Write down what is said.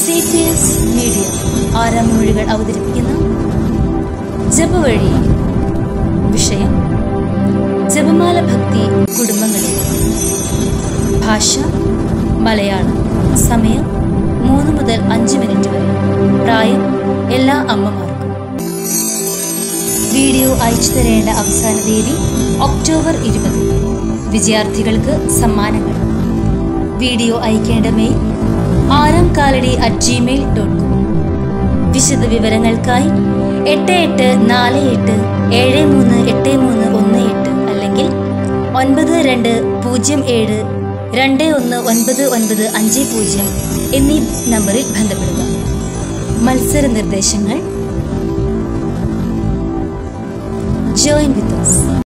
സേഫിയസ് media ആരാമൊഴികൾ അവതരിപ്പിക്കുന്ന ജപവഴി വിഷയം ജപമാല ഭക്തി കുടുംബങ്ങളിൽ ഭാഷ മലയാളം സമയം മൂന്ന് മുതൽ അഞ്ച് മിനിറ്റ് വരെ പ്രായം എല്ലാ അമ്മമാർക്കും വീഡിയോ അയച്ചു തരേണ്ട അവസാന തീയതി ഒക്ടോബർ ഇരുപത് വിദ്യാർത്ഥികൾക്ക് സമ്മാനങ്ങൾ വീഡിയോ അയക്കേണ്ട മെയിൽ ആറാം Kalady at Gmail dot com വിശദ വിവരങ്ങൾക്കായി എട്ട് എട്ട് നാല് എട്ട് ഏഴ് മൂന്ന് എട്ട് മൂന്ന് ഒന്ന് എട്ട് അല്ലെങ്കിൽ ഒൻപത് രണ്ട് പൂജ്യം ഏഴ് രണ്ട് ഒന്ന് ഒൻപത് ഒൻപത് അഞ്ച് പൂജ്യം എന്നീ നമ്പറിൽ ബന്ധപ്പെടുക മത്സര നിർദ്ദേശങ്ങൾ ജോയിൻ വിത്ത് us